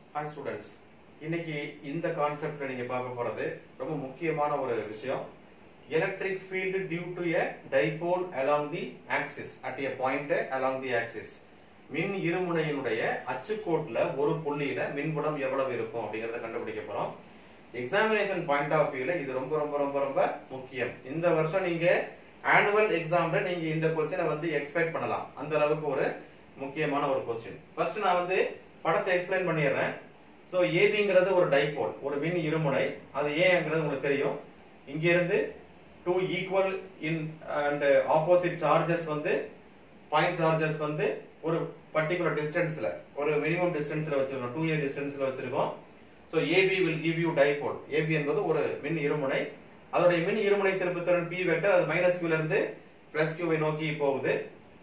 hi students இன்னைக்கு இந்த கான்செப்ட்ல நீங்க பார்க்க போறது ரொம்ப முக்கியமான ஒரு விஷயம் electric field due to a dipole along the axis at a point along the axis மின் இருமுனையினுடைய அச்சுக்கோட்டுல ஒரு புள்ளியில மின்புலம் எவ்வளவு இருக்கும் அப்படிங்கறத கண்டுபிடிக்க போறோம் எக்ஸாமினேஷன் பாயிண்ட் ஆஃப் வியூல இது ரொம்ப ரொம்ப ரொம்ப ரொம்ப முக்கியம் இந்த வருஷம் நீங்க ஆனுவல் எக்ஸாம்ல நீங்க இந்த கொஸ்டினை வந்து எக்ஸ்பெக்ட் பண்ணலாம் அந்த அளவுக்கு ஒரு முக்கியமான ஒரு கொஸ்டின் ஃபர்ஸ்ட் நான் வந்து படத்தை எக்ஸ்பிளைன் பண்ணிடுறேன் ஸோ ஏபிங்கிறது ஒரு டைபோல் ஒரு மின் இருமுனை அது ஏங்கிறது உங்களுக்கு தெரியும் இங்க இருந்து two equal in and opposite charges வந்து பாயிண்ட் சார்ஜஸ் வந்து ஒரு பர்டிகுலர் டிஸ்டன்ஸ்ல ஒரு மினிமம் டிஸ்டன்ஸ்ல வச்சிருக்கோம் டூ ஏ டிஸ்டன்ஸ்ல வச்சிருக்கோம் so AB will give you dipole AB என்பது ஒரு மின் இருமுனை அதோடைய மின் இருமுனை திருப்புத்திறன் பி வெக்டர் அது மைனஸ் கியூல இருந்து பிளஸ் கியூவை நோக்கி போகுது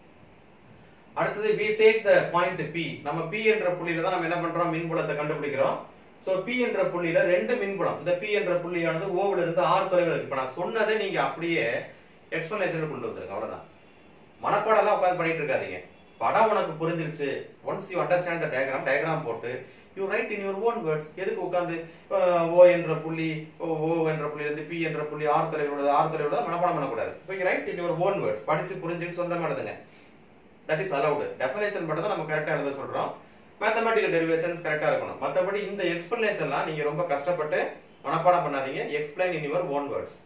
அடுத்தது we take the point P நம்ம பி என்ற புள்ளியில தான் நம்ம என்ன பண்றோம் மின்புலத்தை கண்டுபிடிக்கிறோம் சோ பி என்ற புள்ளியில ரெண்டு மின்புலம் இந்த பி என்ற புள்ளியானது ஓவுல இருந்து ஆறு தொலைவில் இருக்கு இப்ப நான் சொன்னதை நீங்க அப்படியே எக்ஸ்பிளனேஷன் கொண்டு வந்துருங்க அவ்வளவுதான் மனப்பாடம் எல்லாம் உட்கார்ந்து பண்ணிட்டு இருக்காதீங்க படம் உனக்கு புரிஞ்சிருச்சு once you understand the diagram diagram போட்டு you write in your own words எதுக்கு உட்காந்து ஓ என்ற புள்ளி ஓ ஓ என்ற புள்ளி இருந்து பி என்ற புள்ளி ஆறு தொலைவில் உள்ளது ஆறு தொலைவில் உள்ளது மனப்பாடம் பண்ணக்கூடாது so you write in your own words படிச்சு புரிஞ்சுட்டு சொந்தமா எழுதுங்க தட் இஸ் அலவுடு டெஃபினேஷன் மட்டும் தான் நம்ம கரெக்டா எழுத சொல்றோம் மேத்தமெட்டிக்கல் டெரிவேஷன்ஸ் கரெக்டா இருக்கணும் மத்தபடி இந்த எக்ஸ்பிளனேஷன் எல்லாம் நீங்க ரொம்ப கஷ்டப்பட்டு மனப்பாடம் பண்ணாதீங்க explain in your own words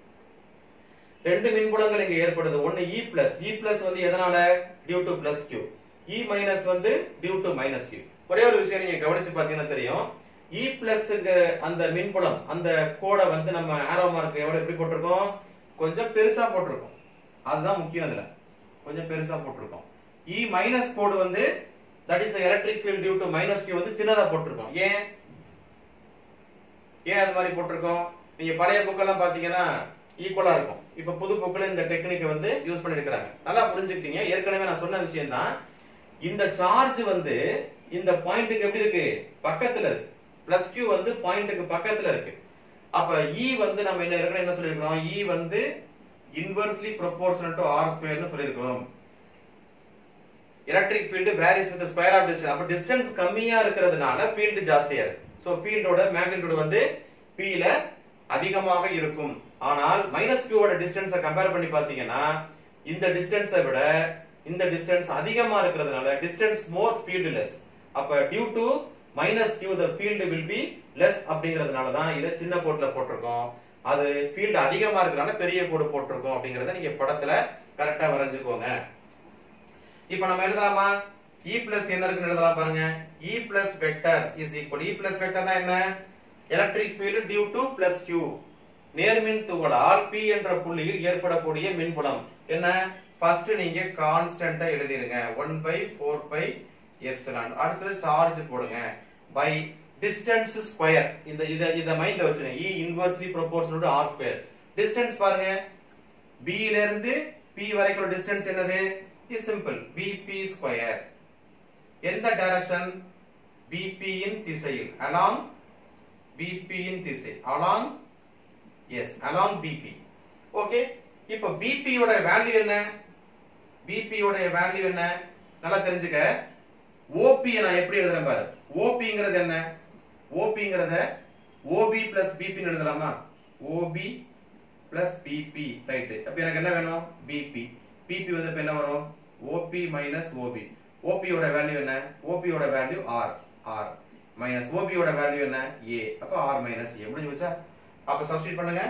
ரெண்டு மின்புலங்கள் இங்க ஏற்படுது ஒன்னு இ பிளஸ் இ பிளஸ் வந்து எதனால due to plus Q E minus வந்து டியூ டு மைனஸ் கியூ ஒரே ஒரு விஷயம் நீங்க கவனிச்சு பாத்தீங்கன்னா தெரியும் இ பிளஸ் அந்த மின்புலம் அந்த கோடை வந்து நம்ம ஆரோ மார்க் எவ்வளவு எப்படி போட்டிருக்கோம் கொஞ்சம் பெருசா போட்டிருக்கோம் அதுதான் முக்கியம் அதுல கொஞ்சம் பெருசா போட்டிருக்கோம் இ மைனஸ் கோடு வந்து that is electric field due to minus Q வந்து சின்னதா போட்டிருக்கோம் ஏன் ஏன் அது மாதிரி போட்டிருக்கோம் நீங்க பழைய புக்கெல்லாம் பாத்தீங்கன்னா ஈக்குவலா இருக்கும் இப்ப புது புக்ல இந்த டெக்னிக்கை வந்து யூஸ் பண்ணிருக்காங்க நல்லா புரிஞ்சுக்கிட்டீங்க ஏற்கனவே நான் சொன்ன விஷயம் தான் இந்த சார்ஜ் வந்து இந்த பாயிண்ட்டுக்கு எப்படி இருக்கு பக்கத்துல இருக்கு பிளஸ் கியூ வந்து பாயிண்ட்டுக்கு பக்கத்துல இருக்கு அப்ப இ வந்து நம்ம என்ன ஏற்கனவே என்ன சொல்லிருக்கிறோம் இ வந்து இன்வெர்ஸ்லி ப்ரொபோர்ஷனல் டு ஆர் ஸ்கொயர்னு சொல்லிருக்கிறோம் electric field varies with square of distance அப்ப டிஸ்டன்ஸ் கம்மியா இருக்கிறதுனால ஃபீல்டு ஜாஸ்தியா இருக்கு சோ ஃபீல்டோட மேக்னிடியூட் வந்து p ல அதிகமாக இருக்கும் ஆனால் மைனஸ் கியூவோட டிஸ்டன்ஸை கம்பேர் பண்ணி பாத்தீங்கன்னா இந்த டிஸ்டன்ஸை விட இந்த டிஸ்டன்ஸ் அதிகமா இருக்கிறதுனால டிஸ்டன்ஸ் மோர் ஃபீல்டு லெஸ் அப்ப due to minus Q the field will be less அப்படிங்கிறதுனால தான் இதை சின்ன கோட்ல போட்டிருக்கோம் அது ஃபீல்டு அதிகமா இருக்கிறனால பெரிய கோடு போட்டிருக்கோம் அப்படிங்கறத நீங்க படத்துல கரெக்டா வரைஞ்சுக்கோங்க இப்போ நம்ம எழுதலாமா e பிளஸ் என்ன இருக்குன்னு எழுதலாம் பாருங்க e plus vector is equal e plus வெக்டர்னா என்ன electric field due to plus q நேர்மின் துகளால் p என்ற புள்ளியில் ஏற்படக்கூடிய மின்புலம் என்ன ஃபர்ஸ்ட் நீங்க கான்ஸ்டன்ட்டா எழுதிருங்க 1 பை 4 பை எப்சிலான் அடுத்தது சார்ஜ் போடுங்க பை டிஸ்டன்ஸ் ஸ்கொயர் இந்த இத இத மைண்ட்ல வச்சுங்க e inversely proportional to r square distance பாருங்க b ல இருந்து p வரைக்கும் டிஸ்டன்ஸ் என்னது இஸ் சிம்பிள் bp ஸ்கொயர் எந்த டைரக்ஷன் bp இன் திசையில் along bp இன் திசை along S along bp okay இப்போ bp யோட வேல்யூ என்ன bp யோட வேல்யூ என்ன நல்லா தெரிஞ்சுக்க OP நான் எப்படி எழுதுறேன் பாரு OPங்கிறது என்ன OPங்கிறத OB பிளஸ் BP ன்னு எழுதலாமா OB பிளஸ் BP ரைட் அப்ப எனக்கு என்ன வேணும் BP BP வந்து இப்ப என்ன வரும் OP மைனஸ் OB OP யோட வேல்யூ என்ன OP யோட value R R minus OB யோட வேல்யூ என்ன A அப்ப R மைனஸ் A முடிஞ்சு வச்சா அப்ப சப்ஸ்டிட் பண்ணுங்க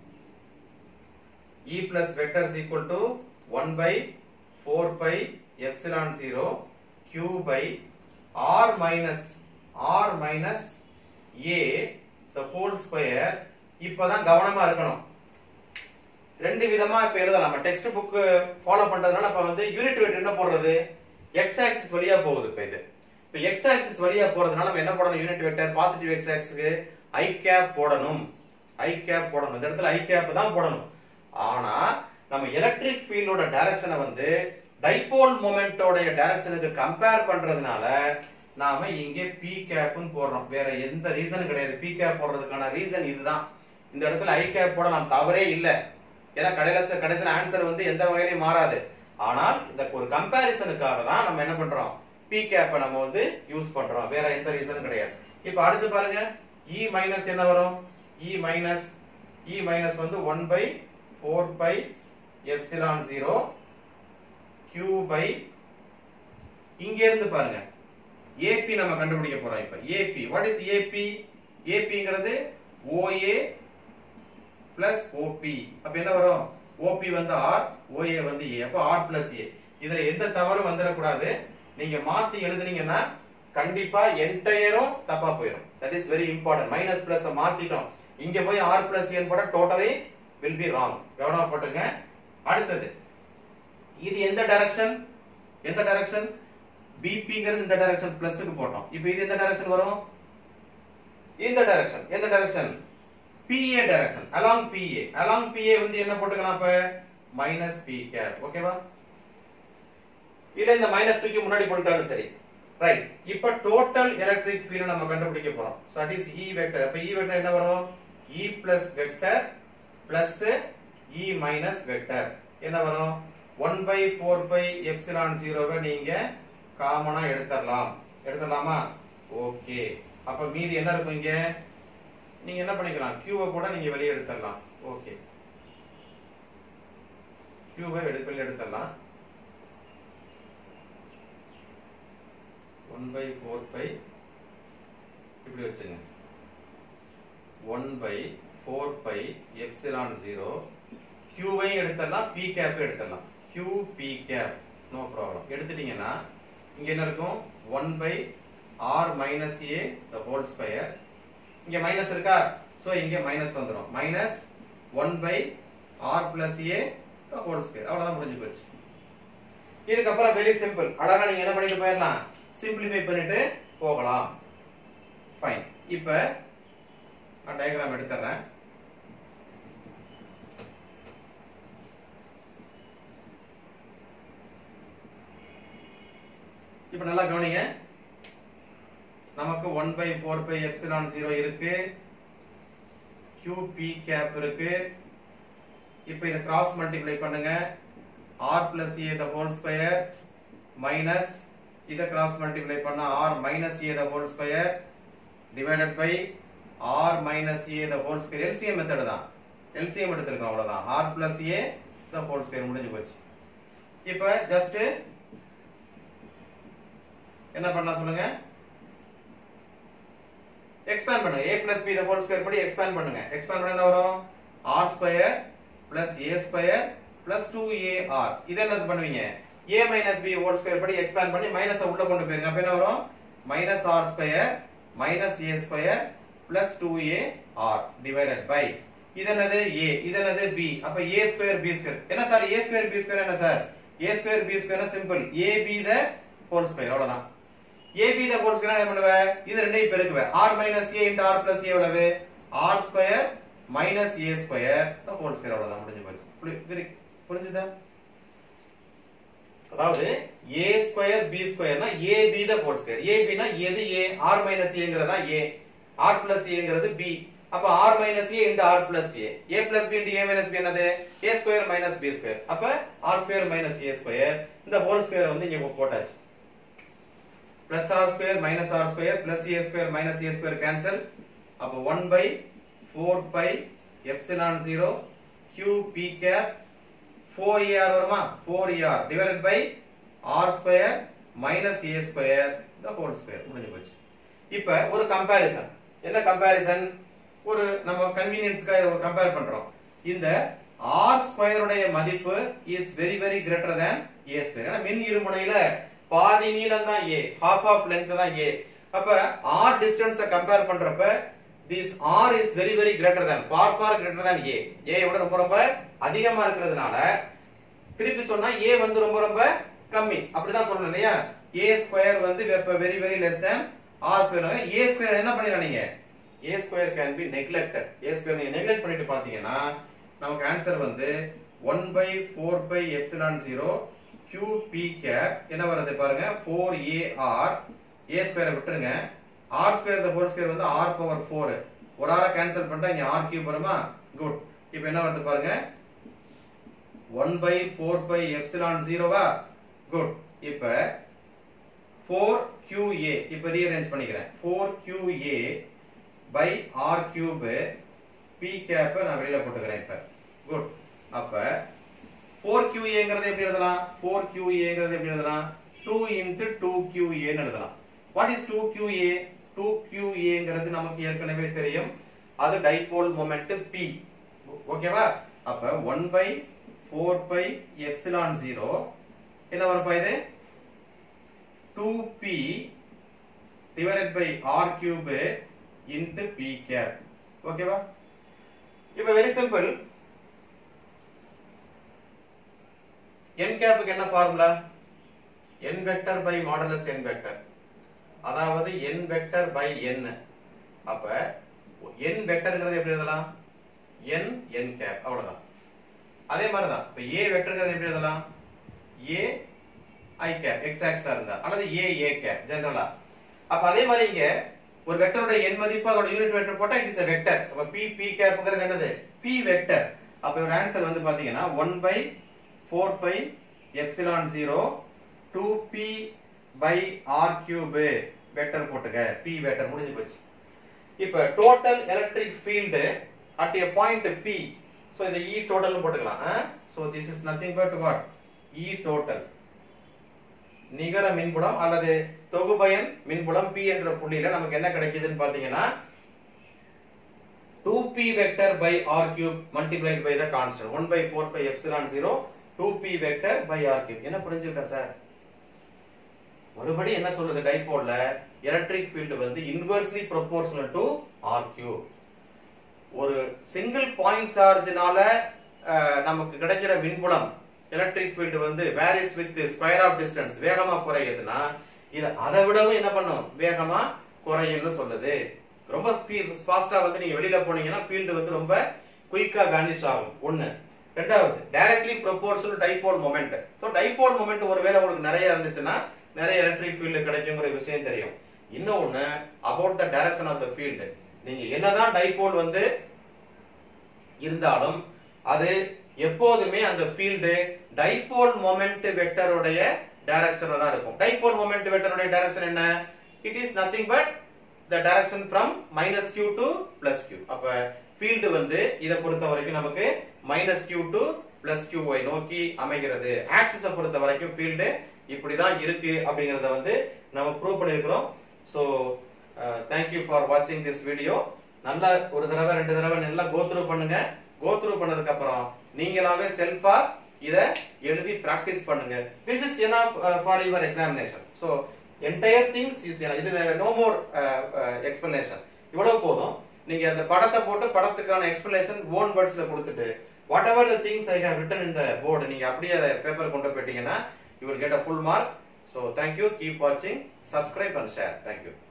E plus vector is equal to 1 by 4 pi epsilon 0 Q by R minus R minus A the whole square இப்பதான் கவனமா இருக்கணும் ரெண்டு விதமா இப்ப எழுதலாம் நம்ம டெக்ஸ்ட் புக் ஃபாலோ பண்றதுனால இப்ப வந்து யூனிட் வெயிட் என்ன போடுறது எக்ஸ் ஆக்சிஸ் வழியா போகுது இப்ப இது இப்ப எக்ஸ் ஆக்சிஸ் வழியா போறதுனால நம்ம என்ன போடணும் யூனிட் வெக்டர் பாசிட்டிவ் எக்ஸ் ஆக்சிஸ்க்கு ஐ கேப் போடணும் ஐ கேப் போடணும் இந்த இடத்துல ஐ கேப் தான் போடணும் ஆனா நம்ம எலக்ட்ரிக் ஃபீல்டோட டைரக்ஷனை வந்து டைபோல் மொமெண்டோட டைரக்ஷனுக்கு கம்பேர் பண்றதுனால நாம இங்கே பி கேப்னு போடுறோம் வேற எந்த ரீசனும் கிடையாது பி கேப் போடுறதுக்கான ரீசன் இதுதான் இந்த இடத்துல ஐ கேப் போடலாம் தவறே இல்லை ஏன்னா கடைசில கடைசியில் ஆன்சர் வந்து எந்த வகையிலையும் மாறாது ஆனால் இந்த ஒரு கம்பாரிசனுக்காக தான் நம்ம என்ன பண்றோம் பி கேப்பை நம்ம வந்து யூஸ் பண்றோம் வேற எந்த ரீசனும் கிடையாது இப்போ அடுத்து பாருங்க இ மைனஸ் என்ன வரும் இ மைனஸ் இ மைனஸ் வந்து one by four by epsilon zero Q by இங்க இருந்து பாருங்க ஏபி நம்ம கண்டுபிடிக்க போறோம் இப்ப ஏபி வாட் இஸ் ஏபி ஏபிங்கிறது ஓஏ பிளஸ் ஓபி அப்ப என்ன வரும் ஓபி வந்து ஆர் ஓஏ வந்து ஏ அப்ப ஆர் பிளஸ் ஏ இதுல எந்த தவறும் வந்துடக்கூடாது நீங்க மாத்தி எழுதுனீங்கன்னா கண்டிப்பா என்டையரும் தப்பா போயிடும் that is very important minus plus மாத்திட்டோம் இங்க போய் ஆர் பிளஸ் ஏன் போட டோட்டலி வில் பி ராங் கவனமா போட்டுங்க அடுத்தது இது எந்த டைரக்ஷன் எந்த டைரக்ஷன் பிபிங்கிறது இந்த டைரக்ஷன் பிளஸ்க்கு போட்டோம் இப்போ இது எந்த டைரக்ஷன் வரும் இந்த டைரக்ஷன் எந்த direction BA direction along BA along BA வந்து என்ன போட்டுக்கலாம் அப்ப மைனஸ் பி கேப் ஓகேவா இல்ல இந்த மைனஸ் தூக்கி முன்னாடி போட்டுட்டாலும் சரி ரைட் இப்ப டோட்டல் எலக்ட்ரிக் ஃபீல்ட் நம்ம கண்டுபிடிக்க போறோம் so that is E vector அப்ப இ வெக்டர் என்ன வரும் E plus vector plus E minus vector என்ன வரும் one by four by epsilon ஜீரோவை நீங்க காமனா எடுத்துடலாம் எடுத்துடலாமா ஓகே அப்ப மீதி என்ன இருக்கும் இங்க நீங்க என்ன பண்ணிக்கலாம் கியூவை கூட நீங்க வெளியே எடுத்துடலாம் ஓகே கியூவை வெளியே எடுத்துடலாம் ஒன் பை ஃபோர் பை இப்படி வச்சுங்க one by four by epsilon zero கியூவையும் எடுத்துடலாம் பி கேப் எடுத்துடலாம் Q P cap no problem எடுத்துட்டீங்கன்னா இங்க என்ன இருக்கும் one by R minus A the whole square இங்க மைனஸ் இருக்கா சோ இங்க மைனஸ் வந்துடும் minus one by R plus A the whole square அவ்வளவுதான் முடிஞ்சு போச்சு இதுக்கப்புறம் வெரி சிம்பிள் அழகா நீங்க என்ன பண்ணிட்டு போயிடலாம் சிம்பிளிஃபை பண்ணிட்டு போகலாம் ஃபைன் இப்ப நான் டயக்ராம் எடுத்துறேன் இப்ப நல்லா கவனிங்க நமக்கு one by four by epsilon zero இருக்கு கியூ பி கேப் இருக்கு இப்ப இதை கிராஸ் மல்டிப்ளை பண்ணுங்க R plus A the whole square minus இதை கிராஸ் மல்டிப்ளை பண்ணா R minus A the whole square divided by R minus A the whole square LCM method தான் LCM எடுத்திருக்கோம் அவ்வளவுதான் R plus A the whole square முடிஞ்சு போச்சு இப்ப just என்ன பண்ணலாம் சொல்லுங்க எக்ஸ்பேண்ட் பண்ணுங்க a plus b the whole square படி எக்ஸ்பேண்ட் பண்ணுங்க எக்ஸ்பேண்ட் பண்ணா என்ன வரும் r square plus a square plus 2ar இத என்ன பண்ணுவீங்க a minus b whole square படி எக்ஸ்பேண்ட் பண்ணி மைனஸ் உள்ள கொண்டு போயிருங்க அப்ப என்ன வரும் minus r square minus a square plus 2ar divided by இது என்னது a இது என்னது b அப்ப a ஸ்கொயர் b ஸ்கொயர் என்ன sir a square b square என்ன sir a square b square simple ab the whole square அவ்வளவுதான் ab the whole square என்ன பண்ணுவ இது ரெண்டையும் பெருக்குவ r minus a into r plus a எவ்வளவு r ஸ்கொயர் minus a ஸ்கொயர் the whole square அவ்வளவுதான் முடிஞ்சு போச்சு புரி- புரி- புரிஞ்சுதா அதாவது a ஸ்கொயர் b ஸ்கொயர்னா ab the whole square ab னா எது a r minus a ங்கறதா a r plus a ங்கிறது b அப்ப r minus a into r plus a a plus b into a minus b என்னது a square minus b square அப்ப r square minus a square இந்த whole square வந்து இங்க போட்டாச்சு plus r square minus r square plus a square minus a square cancel அப்ப 1 by 4 pi epsilon 0 q p cap 4er வருமா 4er divided by r square minus a square the whole square முடிஞ்சு போச்சு இப்ப ஒரு comparison என்ன comparison ஒரு நம்ம கன்வீனியன்ஸ்க்காக ஒரு கம்பேர் பண்றோம் இந்த r ஸ்கொயர் உடைய மதிப்பு is very very greater than a square ஏன்னா மின் இருமுனையில பாதி நீளம் தான் a half ஆஃப் லென்த் தான் a அப்ப r டிஸ்டன்ஸ கம்பேர் பண்றப்ப this r is very very greater than far far greater than a a விட ரொம்ப ரொம்ப அதிகமா இருக்கிறதுனால திருப்பி சொன்னா a வந்து ரொம்ப ரொம்ப கம்மி அப்படிதான் சொல்லணும் இல்லையா a ஸ்கொயர் வந்து இப்ப very very less than r square a square என்ன பண்ணிடலாம் நீங்க a square can be neglected a square நீங்க நெக்லெக்ட் பண்ணிட்டு பாத்தீங்கன்னா நமக்கு ஆன்சர் வந்து 1 by 4 by epsilon 0 q p cap என்ன வருது பாருங்க 4ar a ஸ்கொயரை விட்டுருங்க r square the whole square வந்து r பவர் 4 ஒரு ஆர கேன்சல் பண்ணிட்டா இங்க r கியூப் வருமா குட் இப்போ என்ன வருது பாருங்க 1 by 4 by epsilon 0 வா குட் இப்ப ஃபோர் QA இப்போ ரீஅரேஞ்ச் பண்ணிக்கிறேன் four QA by r cube p கேப்பை நான் வெளியில போட்டுக்கிறேன் இப்ப குட் அப்ப ஃபோர் QAங்கிறது எப்படி எழுதலாம் ஃபோர் QAங்கிறது எப்படி எழுதலாம் டூ இன்ட்டு டூ QAன்னு எழுதலாம் what is two QA two QAங்கிறது நமக்கு ஏற்கனவே தெரியும் அது டைபோல் மொமெண்ட் P ஓகேவா அப்ப one by four by epsilon zero என்ன வரும்ப்பா இது two p divided by r cube into p cap ஓகேவா இப்போ வெரி சிம்பிள் n கேப்புக்கு என்ன formula n vector by modulus n vector அதாவது n வெக்டர் பை n அப்ப n வெக்டர்ங்கிறது எப்படி எழுதலாம் n n கேப் அவ்வளவுதான் அதே மாதிரி தான் இப்ப a வெக்டர்ங்கிறது எப்படி எழுதலாம் a i கேப் x ஆக்ஸா இருந்தா அல்லது a a கேப் ஜெனரலா அப்ப அதே மாதிரி இங்க ஒரு வெக்டரோட n மதிப்பு அதோட யூனிட் வெக்டர் போட்டா இட் இஸ் a வெக்டர் அப்ப p p கேப்ங்கிறது என்னது p வெக்டர் அப்ப ஒரு ஆன்சர் வந்து பாத்தீங்கன்னா 1 by 4 by epsilon 0 2p by r cube vector போட்டுக்க p வெக்டர் முடிஞ்சு போச்சு இப்ப total electric field at a point p so இத e டோட்டல்னு போட்டுக்கலாம் so this is nothing but what e total நிகர மின்புலம் அல்லது தொகுபயன் மின்புலம் P என்ற புள்ளியில நமக்கு என்ன கிடைக்குதுன்னு பாத்தீங்கன்னா 2p vector by r cube multiplied by the constant 1 by 4 pi epsilon 0 2p vector by r cube என்ன புரிஞ்சுக்கிட்டேன் சார் மறுபடி என்ன சொல்லுது டைபோல்ல எலக்ட்ரிக் ஃபீல்டு வந்து inversely proportional to r cube ஒரு சிங்கிள் பாயிண்ட் சார்ஜ்னால நமக்கு கிடைக்கிற மின்புலம் எலக்ட்ரிக் ஃபீல்டு வந்து varies with square of distance வேகமா குறையுதுன்னா இது அதை விடவும் என்ன பண்ணும் வேகமா குறையும்னு சொல்லுது ரொம்ப ஃபாஸ்டா வந்து நீங்க வெளியில போனீங்கன்னா ஃபீல்டு வந்து ரொம்ப குயிக்கா வேனிஷ் ஆகும் ஒண்ணு ரெண்டாவது directly proportional dipole moment so dipole moment ஒருவேளை உங்களுக்கு நிறைய இருந்துச்சுன்னா நிறைய எலக்ட்ரிக் ஃபீல்டு கிடைக்குங்கிற விஷயம் தெரியும் இன்னொன்னு about the direction of the field நீங்க என்னதான் டைபோல் வந்து இருந்தாலும் அது எப்போதுமே அந்த ஃபீல்டு டைபோல் மொமெண்ட் வெக்டருடைய டைரக்ஷன்ல தான் இருக்கும் டைபோல் மொமெண்ட் வெக்டருடைய டைரக்ஷன் என்ன it is nothing but the direction from minus q to plus q அப்ப ஃபீல்டு வந்து இதை பொறுத்த வரைக்கும் நமக்கு minus q to plus q y நோக்கி அமைகிறது ஆக்சிஸை பொறுத்த வரைக்கும் ஃபீல்டு இப்படிதான் இருக்கு அப்படிங்கறத வந்து நம்ம ப்ரூவ் பண்ணிருக்கிறோம் ஸோ தேங்க்யூ ஃபார் வாட்சிங் திஸ் வீடியோ நல்லா ஒரு தடவை ரெண்டு தடவை நல்லா கோ த்ரூ பண்ணுங்க கோ த்ரூ பண்ணதுக்கு அப்புறம் நீங்களாவே செல்ஃபா இத எழுதி பிராக்டிஸ் பண்ணுங்க this is enough for your examination so entire things is இது நோ மோர் எக்ஸ்பிளனேஷன் இவ்வளவு போதும் நீங்க அந்த படத்தை போட்டு படத்துக்கான எக்ஸ்பிளனேஷன் ஓன் வேர்ட்ஸ்ல கொடுத்துட்டு whatever the things I have written in the board நீங்க அப்படியே அதை பேப்பர் கொண்டு போயிட்டீங்கன்னா you will get a full mark so thank you keep வாட்சிங் சப்ஸ்கிரைப் அண்ட் ஷேர் தேங்க்யூ